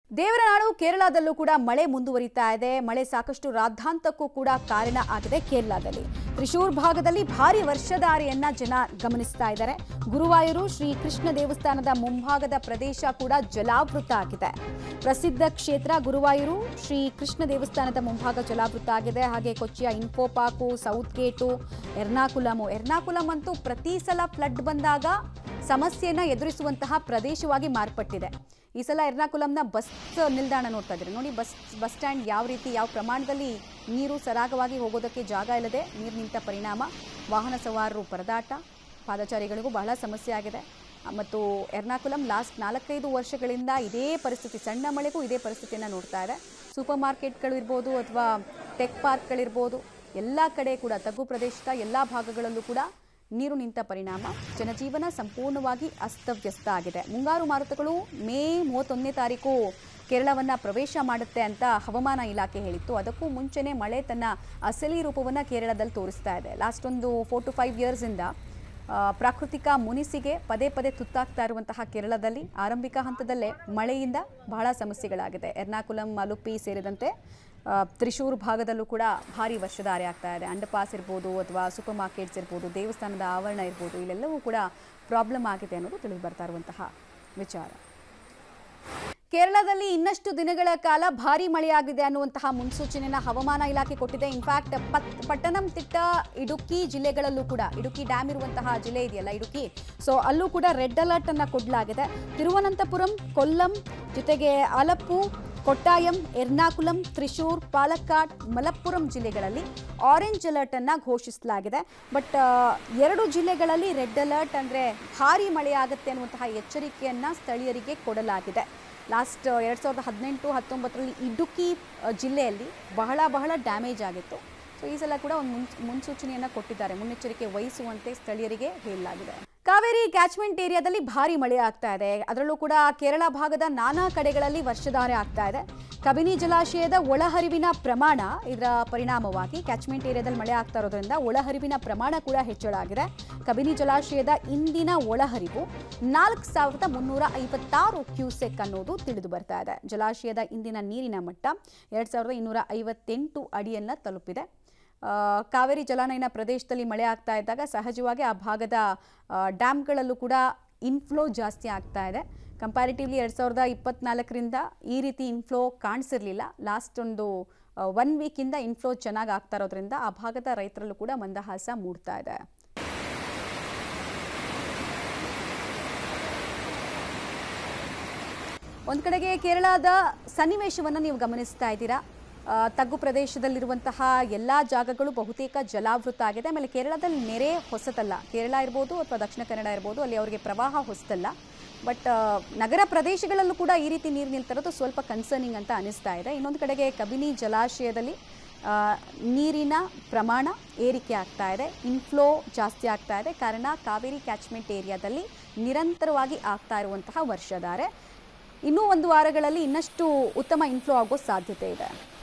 ದೇವರ ನಾಡು ಕೇರಳದಲ್ಲೂ ಕೂಡ ಮಳೆ ಮುಂದುವರಿತಾ ಇದೆ ಮಳೆ ಸಾಕಷ್ಟು ರಾದ್ಧಾಂತಕ್ಕೂ ಕೂಡ ಕಾರಣ ಆಗಿದೆ ಕೇರಳದಲ್ಲಿ ತ್ರಿಶೂರ್ ಭಾಗದಲ್ಲಿ ಭಾರಿ ವರ್ಷಧಾರೆಯನ್ನ ಜನ ಗಮನಿಸ್ತಾ ಇದ್ದಾರೆ ಗುರುವಾಯೂರು ಶ್ರೀ ಕೃಷ್ಣ ದೇವಸ್ಥಾನದ ಮುಂಭಾಗದ ಪ್ರದೇಶ ಕೂಡ ಜಲಾವೃತ ಆಗಿದೆ ಪ್ರಸಿದ್ಧ ಕ್ಷೇತ್ರ ಗುರುವಾಯೂರು ಶ್ರೀ ಕೃಷ್ಣ ದೇವಸ್ಥಾನದ ಮುಂಭಾಗ ಜಲಾವೃತ ಆಗಿದೆ ಹಾಗೆ ಕೊಚ್ಚಿಯ Infopark south gate Ernakulam Ernakulam ಅಂತೂ ಪ್ರತಿ ಸಲ ಫ್ಲಡ್ ಬಂದಾಗ ಸಮಸ್ಯೆಯನ್ನ ಎದುರಿಸುವಂತಹ ಪ್ರದೇಶವಾಗಿ ಮಾರ್ಪಟ್ಟಿದೆ ಈ ಸಲ ಎರ್ನಾಕುಲಂನ ಬಸ್ ನಿಲ್ದಾಣ ನೋಡ್ತಾ ಇದ್ದೀರಿ ನೋಡಿ ಬಸ್ ಬಸ್ ಸ್ಟ್ಯಾಂಡ್ ಯಾವ ರೀತಿ ಯಾವ ಪ್ರಮಾಣದಲ್ಲಿ ನೀರು ಸರಾಗವಾಗಿ ಹೋಗೋದಕ್ಕೆ ಜಾಗ ಇಲ್ಲದೆ ನೀರು ನಿಂತ ಪರಿಣಾಮ ವಾಹನ ಸವಾರರು ಪರದಾಟ ಪಾದಚಾರಿಗಳಿಗೂ ಬಹಳ ಸಮಸ್ಯೆ ಆಗಿದೆ ಆ, ಮತ್ತು ಎರ್ನಾಕುಲಂ ಲಾಸ್ಟ್ ನಾಲ್ಕೈದು ವರ್ಷಗಳಿಂದ ಇದೇ ಪರಿಸ್ಥಿತಿ ಸಣ್ಣ ಮಳೆಗೂ ಇದೇ ಪರಿಸ್ಥಿತಿಯನ್ನು ನೋಡ್ತಾ ಇದೆ ಸೂಪರ್ ಮಾರ್ಕೆಟ್ಗಳು ಇರ್ಬೋದು ಅಥವಾ ಟೆಕ್ ಪಾರ್ಕ್ಗಳಿರ್ಬೋದು ಎಲ್ಲ ಕಡೆ ಕೂಡ ತಗ್ಗು ಪ್ರದೇಶದ ಎಲ್ಲ ಭಾಗಗಳಲ್ಲೂ ಕೂಡ ನೀರು ನಿಂತ ಪರಿಣಾಮ ಜನಜೀವನ ಸಂಪೂರ್ಣವಾಗಿ ಅಸ್ತವ್ಯಸ್ತ ಆಗಿದೆ ಮುಂಗಾರು ಮಾರುತಗಳು ಮೇ ಮೂವತ್ತೊಂದನೇ ತಾರೀಕು ಕೇರಳವನ್ನ ಪ್ರವೇಶ ಮಾಡುತ್ತೆ ಅಂತ ಹವಾಮಾನ ಇಲಾಖೆ ಹೇಳಿತ್ತು ಅದಕ್ಕೂ ಮುಂಚೆನೇ ಮಳೆ ತನ್ನ ಅಸಲಿ ರೂಪವನ್ನು ಕೇರಳದಲ್ಲಿ ತೋರಿಸ್ತಾ ಇದೆ ಲಾಸ್ಟ್ ಒಂದು ಫೋರ್ ಟು ಫೈವ್ ಇಯರ್ಸಿಂದ ಆ, ಪ್ರಾಕೃತಿಕ ಮುನಿಸಿಗೆ ಪದೇ ಪದೇ ತುತ್ತಾಗ್ತಾ ಇರುವಂತಹ ಕೇರಳದಲ್ಲಿ ಆರಂಭಿಕ ಹಂತದಲ್ಲೇ ಮಳೆಯಿಂದ ಬಹಳ ಸಮಸ್ಯೆಗಳಾಗಿದೆ ಎರ್ನಾಕುಲಂ ಅಲುಪಿ ಸೇರಿದಂತೆ ಆ, ತ್ರಿಶೂರ್ ಭಾಗದಲ್ಲೂ ಕೂಡ ಭಾರಿ ವರ್ಷಧಾರೆ ಆಗ್ತಾ ಇದೆ ಅಂಡರ್ಪಾಸ್ ಇರ್ಬೋದು ಅಥವಾ ಸೂಪರ್ ಮಾರ್ಕೆಟ್ಸ್ ಇರ್ಬೋದು ದೇವಸ್ಥಾನದ ಆವರಣ ಇರ್ಬೋದು ಇಲ್ಲೆಲ್ಲವೂ ಕೂಡ ಪ್ರಾಬ್ಲಮ್ ಆಗಿದೆ ಅನ್ನೋದು ತಿಳಿದು ಬರ್ತಾ ಇರುವಂತಹ ವಿಚಾರ ಕೇರಳದಲ್ಲಿ ಇನ್ನಷ್ಟು ದಿನಗಳ ಕಾಲ ಭಾರಿ ಮಳೆಯಾಗಿದೆ ಅನ್ನುವಂತಹ ಮುನ್ಸೂಚನೆಯನ್ನ ಹವಾಮಾನ ಇಲಾಖೆ ಕೊಟ್ಟಿದೆ ಇನ್ಫ್ಯಾಕ್ಟ್ ಪತ್ ಪಟ್ಟಣಂತಿಟ್ಟ ಇಡುಕಿ ಜಿಲ್ಲೆಗಳಲ್ಲೂ ಕೂಡ ಇಡುಕಿ ಡ್ಯಾಮ್ ಇರುವಂತಹ ಜಿಲ್ಲೆ ಇದೆಯಲ್ಲ ಇಡುಕಿ ಸೊ ಅಲ್ಲೂ ಕೂಡ ರೆಡ್ ಅಲರ್ಟ್ ಅನ್ನ ಕೊಡಲಾಗಿದೆ ತಿರುವನಂತಪುರಂ ಕೊಲ್ಲಂ ಜೊತೆಗೆ ಅಲಪ್ಪು ಕೊಟ್ಟಾಯಂ ಎರ್ನಾಕುಲಂ ತ್ರಿಶೂರ್ ಪಾಲಕ್ಕಾಡ್ ಮಲಪ್ಪುರಂ ಜಿಲ್ಲೆಗಳಲ್ಲಿ ಆರೆಂಜ್ ಅಲರ್ಟ್ ಅನ್ನ ಘೋಷಿಸಲಾಗಿದೆ ಬಟ್ ಎರಡು ಜಿಲ್ಲೆಗಳಲ್ಲಿ ರೆಡ್ ಅಲರ್ಟ್ ಅಂದ್ರೆ ಭಾರಿ ಮಳೆಯಾಗುತ್ತೆ ಅನ್ನುವಂತಹ ಎಚ್ಚರಿಕೆಯನ್ನ ಸ್ಥಳೀಯರಿಗೆ ಕೊಡಲಾಗಿದೆ ಲಾಸ್ಟ್ ಎರಡು ಸಾವಿರದ ಹದಿನೆಂಟು ಹತ್ತೊಂಬತ್ತರಲ್ಲಿ ಇಡುಕಿ ಅ, ಜಿಲ್ಲೆಯಲ್ಲಿ ಬಹಳ ಬಹಳ ಡ್ಯಾಮೇಜ್ ಆಗಿತ್ತು ಸೊ ಈ ಸಲ ಕೂಡ ಒಂದು ಮುನ್ಸ್ ಮುನ್ಸೂಚನೆಯನ್ನು ಕೊಟ್ಟಿದ್ದಾರೆ ಮುನ್ನೆಚ್ಚರಿಕೆ ವಹಿಸುವಂತೆ ಸ್ಥಳೀಯರಿಗೆ ಹೇಳಲಾಗಿದೆ ಕಾವೇರಿ ಕ್ಯಾಚ್ಮೆಂಟ್ ಏರಿಯಾದಲ್ಲಿ ಭಾರಿ ಮಳೆ ಆಗ್ತಾ ಇದೆ ಅದರಲ್ಲೂ ಕೂಡ ಕೇರಳ ಭಾಗದ ನಾನಾ ಕಡೆಗಳಲ್ಲಿ ವರ್ಷಧಾರೆ ಆಗ್ತಾ ಇದೆ ಕಬಿನಿ ಜಲಾಶಯದ ಒಳಹರಿವಿನ ಪ್ರಮಾಣ ಇದರ ಪರಿಣಾಮವಾಗಿ ಕ್ಯಾಚ್ಮೆಂಟ್ ಏರಿಯಾದಲ್ಲಿ ಮಳೆ ಆಗ್ತಾ ಇರೋದ್ರಿಂದ ಒಳಹರಿವಿನ ಪ್ರಮಾಣ ಕೂಡ ಹೆಚ್ಚಳ ಆಗಿದೆ ಕಬಿನಿ ಜಲಾಶಯದ ಇಂದಿನ ಒಳಹರಿವು ನಾಲ್ಕು ಸಾವಿರದ ಮುನ್ನೂರ ಐವತ್ತಾರು ಕ್ಯೂಸೆಕ್ ಅನ್ನೋದು ತಿಳಿದು ಬರ್ತಾ ಇದೆ ಜಲಾಶಯದ ಇಂದಿನ ನೀರಿನ ಮಟ್ಟ ಎರಡು ಸಾವಿರದ ಇನ್ನೂರ ಐವತ್ತೆಂಟು ಅಡಿಯನ್ನು ತಲುಪಿದೆ ಆ, ಕಾವೇರಿ ಜಲಾನಯನ ಪ್ರದೇಶದಲ್ಲಿ ಮಳೆ ಆಗ್ತಾ ಇದ್ದಾಗ ಸಹಜವಾಗಿ ಆ ಭಾಗದ ಆ, ಡ್ಯಾಮ್ಗಳಲ್ಲೂ ಕೂಡ ಇನ್ಫ್ಲೋ ಜಾಸ್ತಿ ಆಗ್ತಾ ಇದೆ ಕಂಪ್ಯಾರಿಟಿವ್ಲಿ ಎರಡು ಸಾವಿರದ ಇಪ್ಪತ್ನಾಲ್ಕರಿಂದ ಈ ರೀತಿ ಇನ್ಫ್ಲೋ ಕಾಣಿಸಿರಲಿಲ್ಲ ಲಾಸ್ಟ್ ಒಂದು ಒನ್ ವೀಕಿಂದ ಇನ್ಫ್ಲೋ ಚೆನ್ನಾಗಿ ಆಗ್ತಾ ಇರೋದ್ರಿಂದ ಆ ಭಾಗದ ರೈತರಲ್ಲೂ ಕೂಡ ಮಂದಹಾಸ ಮೂಡ್ತಾ ಇದೆ ಒಂದು ಕಡೆಗೆ ಕೇರಳದ ಸನ್ನಿವೇಶವನ್ನು ನೀವು ಗಮನಿಸ್ತಾ ಇದ್ದೀರಾ ಆ, ತಗ್ಗು ಪ್ರದೇಶದಲ್ಲಿರುವಂತಹ ಎಲ್ಲ ಜಾಗಗಳು ಬಹುತೇಕ ಜಲಾವೃತ ಆಗಿದೆ ಆಮೇಲೆ ಕೇರಳದಲ್ಲಿ ನೆರೆ ಹೊಸತಲ್ಲ ಕೇರಳ ಇರ್ಬೋದು ಅಥವಾ ದಕ್ಷಿಣ ಕನ್ನಡ ಇರ್ಬೋದು ಅಲ್ಲಿ ಅವರಿಗೆ ಪ್ರವಾಹ ಹೊಸತಲ್ಲ ಬಟ್ ನಗರ ಪ್ರದೇಶಗಳಲ್ಲೂ ಕೂಡ ಈ ರೀತಿ ನೀರು ನಿಲ್ತಿರೋದು ಸ್ವಲ್ಪ ಕನ್ಸರ್ನಿಂಗ್ ಅಂತ ಅನಿಸ್ತಾ ಇದೆ ಇನ್ನೊಂದು ಕಡೆಗೆ ಕಬಿನಿ ಜಲಾಶಯದಲ್ಲಿ ಆ, ನೀರಿನ ಪ್ರಮಾಣ ಏರಿಕೆ ಆಗ್ತಾ ಇದೆ ಇನ್ಫ್ಲೋ ಜಾಸ್ತಿ ಆಗ್ತಾ ಇದೆ ಕಾರಣ ಕಾವೇರಿ ಕ್ಯಾಚ್ಮೆಂಟ್ ಏರಿಯಾದಲ್ಲಿ ನಿರಂತರವಾಗಿ ಆಗ್ತಾ ಇರುವಂತಹ ವರ್ಷಧಾರೆ ಇನ್ನೂ ಒಂದು ವಾರಗಳಲ್ಲಿ ಇನ್ನಷ್ಟು ಉತ್ತಮ ಇನ್ಫ್ಲೋ ಆಗೋ ಸಾಧ್ಯತೆ ಇದೆ